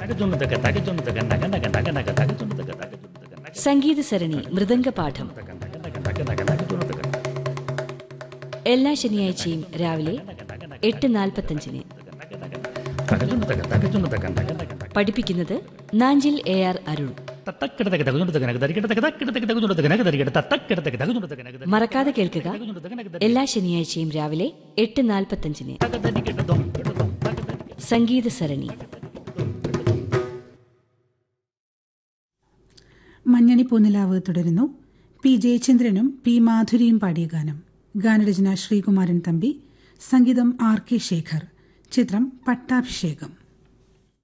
സംഗീത സരണി മൃദംഗപാഠം എല്ലാ ശനിയാഴ്ചയും രാവിലെ എട്ട് നാൽപ്പത്തഞ്ചിന് പഠിപ്പിക്കുന്നത് നാഞ്ചിൽ എ ആർ അരുൺ മറക്കാതെ കേൾക്കുക എല്ലാ ശനിയാഴ്ചയും രാവിലെ എട്ട് നാൽപ്പത്തഞ്ചിന് സംഗീത സരണി മഞ്ഞണി പൂനിലാവ് തുടരുന്നു പി ജയചന്ദ്രനും പി മാധുരിയും പാടിയ ഗാനം ഗാനരചന ശ്രീകുമാരൻ തമ്പി സംഗീതം ആർ കെ ശേഖർ ചിത്രം പട്ടാഭിഷേകം